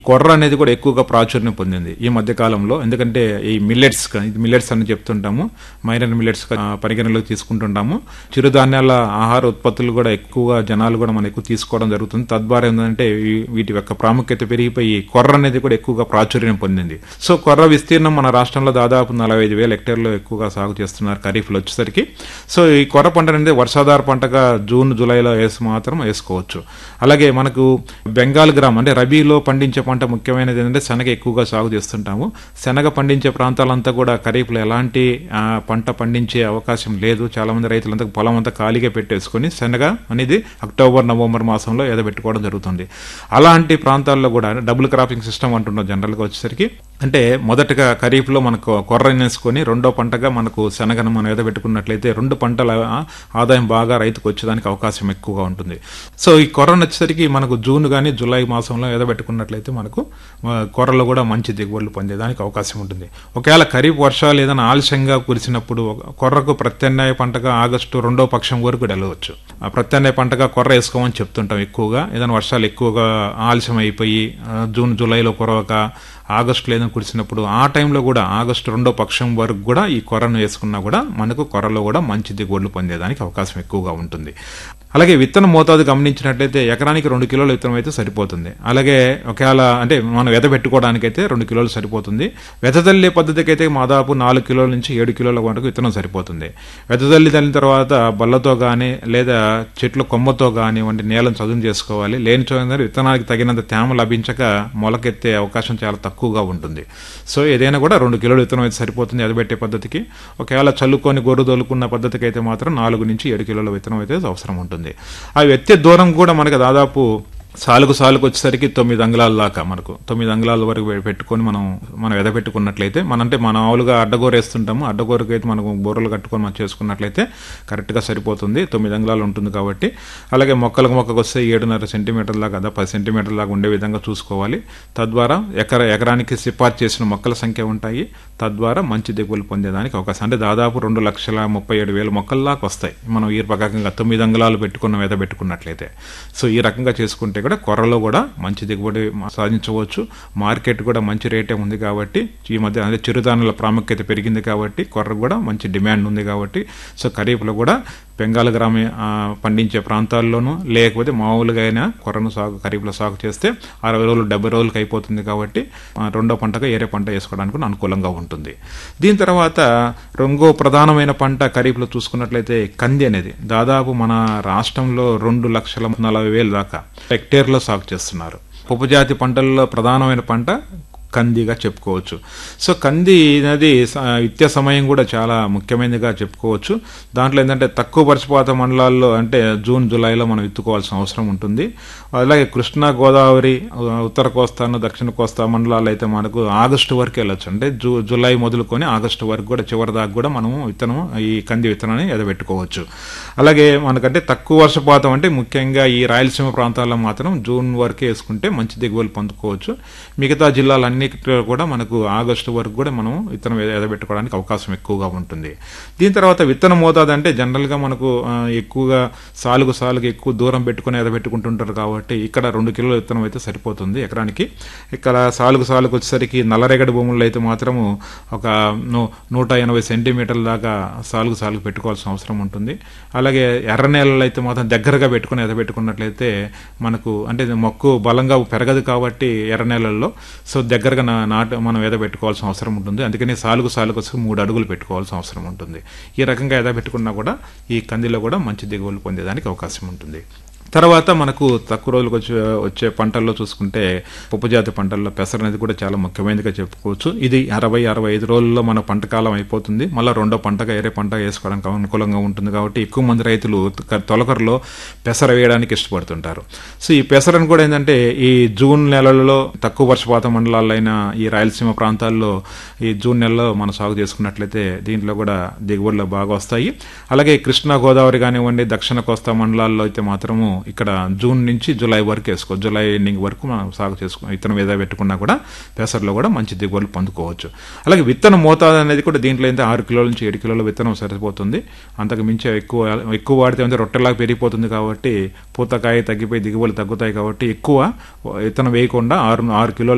కొర్ర అనేది కూడా ఎక్కువగా ప్రాచుర్యం పొందింది ఈ మధ్య కాలంలో ఎందుకంటే ఈ మిల్లెట్స్ మిల్లెట్స్ అని చెప్తుంటాము మైనర్ మిల్లెట్స్ పరిగణలోకి తీసుకుంటుంటాము చిరుధాన్యాల ఆహార ఉత్పత్తులు కూడా ఎక్కువగా జనాలు కూడా మనం ఎక్కువ తీసుకోవడం జరుగుతుంది తద్వారా ఏంటంటే ఈ- వీటి యొక్క ప్రాముఖ్యత పెరిగిపోయి కొర్ర అనేది కూడా ఎక్కువగా ప్రాచుర్యం పొందింది సో కొర్ర విస్తీర్ణం మన రాష్ట్రంలో దాదాపు నలభై ఐదు వేల హెక్టేర్లు ఎక్కువగా సాగు చేస్తున్నారు ఖరీఫ్లో వచ్చేసరికి సో ఈ కొర్ర పంట అనేది వర్షాధార పంటగా జూన్ జూలైలో వేసి మాత్రం వేసుకోవచ్చు అలాగే మనకు బెంగాల్ గ్రామ్ అంటే రబీలో పండించే పంట ముఖ్యమైనది ఏంటంటే శనగ ఎక్కువగా సాగు చేస్తుంటాము శనగ పండించే ప్రాంతాలంతా కూడా ఖరీఫ్లో ఎలాంటి ఆ, పంట పండించే అవకాశం లేదు చాలా మంది రైతులంతా పొలం అంతా ఖాళీగా పెట్టేసుకొని శనగ అనేది అక్టోబర్ నవంబర్ మాసంలో ఎదబెట్టుకోవడం జరుగుతుంది అలాంటి ప్రాంతాల్లో కూడా డబుల్ క్రాపింగ్ సిస్టమ్ అంటున్నాం జనరల్గా వచ్చేసరికి అంటే మొదటగా ఖరీఫ్లో మనకు కొర్రని వేసుకొని రెండో పంటగా మనకు శనగను మనం ఎదబెట్టుకున్నట్లయితే రెండు పంటల ఆదాయం బాగా రైతుకు వచ్చేదానికి అవకాశం ఎక్కువగా ఉంటుంది సో ఈ కొర్రను వచ్చేసరికి మనకు జూన్ కానీ జూలై మాసంలో ఎదబెట్టుకున్నట్లయితే మనకు ఆ, కొర్రలో కూడా మంచి దిగుబడులు పొందేదానికి అవకాశం ఉంటుంది ఒకవేళ ఖరీఫ్ వర్షాలు ఏదైనా ఆలస్యంగా కురిసినప్పుడు కొర్రకు ప్రత్యామ్నాయ పంటగా ఆగస్టు రెండో పక్షం వరకు వెళ్ళవచ్చు ఆ ప్రత్యామ్నాయ పంటగా కొర్ర వేసుకోమని చెప్తుంటాం ఎక్కువగా ఏదైనా వర్షాలు ఎక్కువగా ఆలస్యం అయిపోయి ఆ, జూన్ జూలైలో కురవక ఆగస్టులో ఏదైనా కురిసినప్పుడు ఆ టైంలో కూడా ఆగస్టు రెండో పక్షం వరకు కూడా ఈ కొర్రను వేసుకున్నా కూడా మనకు కొర్రలో కూడా మంచి దిగుబడులు పొందేదానికి అవకాశం ఎక్కువగా ఉంటుంది అలాగే విత్తన మోతాదు గమనించినట్లయితే ఎకరానికి రెండు కిలోల విత్తనం అయితే సరిపోతుంది అలాగే ఒకవేళ అంటే మనం వెద పెట్టుకోవడానికైతే రెండు కిలోలు సరిపోతుంది వెదజల్లే పద్ధతికి అయితే దాదాపు నాలుగు కిలోల నుంచి ఏడు కిలోల వరకు విత్తనం సరిపోతుంది వెదజల్లి తల్లిన తర్వాత బల్లతో కానీ లేదా చెట్ల కొమ్మతో కానివ్వండి నేలను చదును చేసుకోవాలి లేని చోట విత్తనానికి తగినంత తేమ లభించక మొలకెత్తే అవకాశం చాలా తక్కువగా ఉంటుంది సో ఏదైనా కూడా రెండు కిలోల విత్తనం అయితే సరిపోతుంది ఎదబెట్టే పద్ధతికి ఒకవేళ చల్లుకొని గొర్రు తోలుకున్న పద్ధతికి అయితే మాత్రం నాలుగు నుంచి ఏడు కిలోల విత్తనం అయితే అవసరం ఉంటుంది ఆ ఎత్తే దూరం కూడా మనకి దాదాపు సాలుకు సాలుకు వచ్చేసరికి తొమ్మిది అంగుళాల దాకా మనకు తొమ్మిది అంగుళాల వరకు పె- పెట్టుకొని మనం మనం ఎదపెట్టుకున్నట్లయితే మన అంటే మన ఆవులుగా అడ్డగోర వేస్తుంటాము అడ్డగోరకు అయితే మనకు బొర్రలు కట్టుకొని మనం చేసుకున్నట్లయితే కరెక్ట్గా సరిపోతుంది తొమ్మిది అంగుళాలు ఉంటుంది కాబట్టి అలాగే మొక్కలకు మొక్కకు వస్తే ఏడున్నర సెంటీమీటర్ దాకా అదా పది సెంటీమీటర్ దాకా ఉండే విధంగా చూసుకోవాలి తద్వారా ఎకర ఎకరానికి సిఫార్సు చేసిన మొక్కల సంఖ్య ఉంటాయి తద్వారా మంచి దిగుబడులు పొందేదానికి అవకాశం అంటే దాదాపు రెండు లక్షల ముప్పై ఏడు వేల మొక్కల దాకా వస్తాయి మనం ఈ రకంగా తొమ్మిది అంగుళాలు పెట్టుకున్న మీద పెట్టుకున్నట్లయితే సో ఈ రకంగా చేసుకుంటే కూడా కొర్రలో కూడా మంచి దిగుబడి సాధించవచ్చు మార్కెట్ కూడా మంచి రేటే ఉంది కాబట్టి ఈ మధ్య అదే చిరుధాన్యాల ప్రాముఖ్యత పెరిగింది కాబట్టి కొర్ర కూడా మంచి డిమాండ్ ఉంది కాబట్టి సో ఖరీఫ్లో కూడా బెంగాల్ గ్రామీ ఆ, పండించే ప్రాంతాల్లోనూ లేకపోతే మామూలుగా అయినా కొర్రను సాగు ఖరీఫ్లో సాగు చేస్తే అరవై రోజులు డెబ్బై రోజులకి అయిపోతుంది కాబట్టి ఆ, రెండో పంటగా ఏరే పంట వేసుకోవడానికి కూడా అనుకూలంగా ఉంటుంది దీని తర్వాత రెండో ప్రధానమైన పంట ఖరీఫ్లో చూసుకున్నట్లయితే కంది అనేది దాదాపు మన రాష్ట్రంలో రెండు లక్షల నలభై వేలు దాకా హెక్టేర్లో సాగు చేస్తున్నారు ఉపజాతి పంటల్లో ప్రధానమైన పంట కందిగా చెప్పుకోవచ్చు సో కంది అనేది స- విత్య సమయం కూడా చాలా ముఖ్యమైనదిగా చెప్పుకోవచ్చు దాంట్లో ఏంటంటే తక్కువ వర్షపాత మండలాల్లో అంటే జూన్ జూలైలో మనం విత్తుకోవాల్సిన అవసరం ఉంటుంది అలాగే కృష్ణా గోదావరి ఉ- ఉత్తర కోస్తాను దక్షిణ కోస్తా మండలాలు అయితే మనకు ఆగస్టు వరకు వెళ్ళొచ్చు అంటే జూ జూలై మొదలుకొని ఆగస్టు వరకు కూడా చివరి దాకా కూడా మనము విత్తనం ఈ కంది విత్తనాన్ని ఎదబెట్టుకోవచ్చు అలాగే మనకంటే తక్కువ వర్షపాతం అంటే ముఖ్యంగా ఈ రాయలసీమ ప్రాంతాల్లో మాత్రం జూన్ వరకే వేసుకుంటే మంచి దిగుబడులు పొందుకోవచ్చు మిగతా జిల్లాలన్నిటిలో కూడా మనకు ఆగస్టు వరకు కూడా మనం విత్తనం ఎద- ఎదబెట్టుకోవడానికి అవకాశం ఎక్కువగా ఉంటుంది దీని తర్వాత విత్తన మోతాదు అంటే జనరల్గా మనకు ఆ, ఎక్కువగా సాలుగు సాలుగు ఎక్కువ దూరం పెట్టుకుని ఎదబెట్టుకుంటుంటారు కాబట్టి ఇక్కడ రెండు కిలోల విత్తనం అయితే సరిపోతుంది ఎకరానికి ఇక్కడ సాలుగు సాలుగు వచ్చేసరికి నల్లరేగడి భూముల్లో అయితే మాత్రము ఒక నూ- నూట ఎనభై సెంటీమీటర్ల దాకా సాలుగు సాలుగు పెట్టుకోవాల్సిన అవసరం ఉంటుంది అలాగే ఎర్ర నేలలు అయితే మాత్రం దగ్గరగా పెట్టుకుని ఎదబెట్టుకున్నట్లయితే మనకు అంటే ఇది మొక్కు బలంగా పెరగదు కాబట్టి ఎర్ర నేలల్లో సో దగ్గరగా నా- నాటు మనం ఎదబెట్టుకోవాల్సిన అవసరం ఉంటుంది అందుకని సాలుగు సాలుగు వచ్చి మూడు అడుగులు పెట్టుకోవాల్సిన అవసరం ఉంటుంది ఈ రకంగా ఎదబెట్టుకున్నా కూడా ఈ కందిలో కూడా మంచి దిగుబడులు పొందేదానికి అవకాశం ఉంటుంది తర్వాత మనకు తక్కువ రోజులకు వచ్చే వచ్చే పంటల్లో చూసుకుంటే పప్పుజాతి పంటల్లో పెసర అనేది కూడా చాలా ముఖ్యమైనదిగా చెప్పుకోవచ్చు ఇది అరవై అరవై ఐదు రోజుల్లో మన పంట కాలం అయిపోతుంది మళ్ళీ రెండో పంటగా ఏరే పంట వేసుకోవడానికి అనుకూలంగా ఉంటుంది కాబట్టి ఎక్కువ మంది రైతులు త- తొలకరలో పెసర వేయడానికి ఇష్టపడుతుంటారు సో ఈ పెసరను కూడా ఏంటంటే ఈ జూన్ నెలలో తక్కువ వర్షపాత మండలాలైన ఈ రాయలసీమ ప్రాంతాల్లో ఈ జూన్ నెలలో మనం సాగు చేసుకున్నట్లయితే దీంట్లో కూడా దిగుబడులు బాగా వస్తాయి అలాగే కృష్ణా గోదావరి కానివ్వండి దక్షిణ కోస్తా మండలాల్లో అయితే మాత్రము ఇక్కడ జూన్ నుంచి జూలై వరకు వేసుకో జూలై ఎండింగ్ వరకు మనం సాగు చేసుకో విత్తనం మీద పెట్టుకున్నా కూడా పెసర్లో కూడా మంచి దిగుబడులు పొందుకోవచ్చు అలాగే విత్తన మోతాదు అనేది కూడా దీంట్లో అయితే ఆరు కిలోల నుంచి ఏడు కిలోల విత్తనం సరిపోతుంది అంతకు మించి ఎక్కువ ఎక్కువ వాడితే అంటే రొట్టెలాగా పెరిగిపోతుంది కాబట్టి పూతకాయ తగ్గిపోయి దిగుబడులు తగ్గుతాయి కాబట్టి ఎక్కువ విత్తనం వేయకుండా ఆరు ఆరు కిలోల